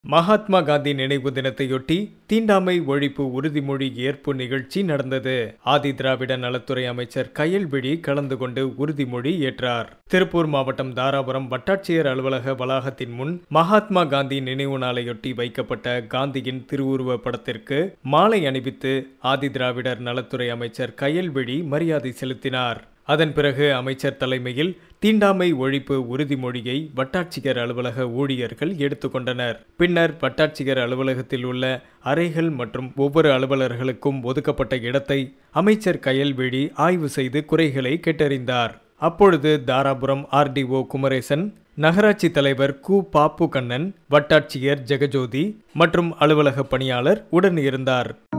மகாத்மா காந்தி நினைவு தினத்தையொட்டி தீண்டாமை ஒழிப்பு உறுதிமொழி ஏற்பு நிகழ்ச்சி நடந்தது ஆதி திராவிட நலத்துறை அமைச்சர் கயல்விழி கலந்து கொண்டு உறுதிமொழி ஏற்றார் திருப்பூர் மாவட்டம் தாராபுரம் வட்டாட்சியர் அலுவலக வளாகத்தின் முன் மகாத்மா காந்தி நினைவு நாளையொட்டி வைக்கப்பட்ட காந்தியின் திருவுருவ படத்திற்கு மாலை அணிவித்து ஆதி திராவிடர் நலத்துறை அமைச்சர் கயல்விழி மரியாதை செலுத்தினார் அதன் பிறகு அமைச்சர் தலைமையில் தீண்டாமை ஒழிப்பு உறுதிமொழியை வட்டாட்சியர் அலுவலக ஊழியர்கள் எடுத்துக்கொண்டனர் பின்னர் வட்டாட்சியர் அலுவலகத்தில் உள்ள அறைகள் மற்றும் ஒவ்வொரு அலுவலர்களுக்கும் ஒதுக்கப்பட்ட இடத்தை அமைச்சர் கயல்விழி ஆய்வு செய்து குறைகளை கேட்டறிந்தார் அப்பொழுது தாராபுரம் ஆர்டிஓ குமரேசன் நகராட்சி தலைவர் கு பாப்பு கண்ணன் வட்டாட்சியர் ஜெகஜோதி மற்றும் அலுவலக பணியாளர் உடன் இருந்தார்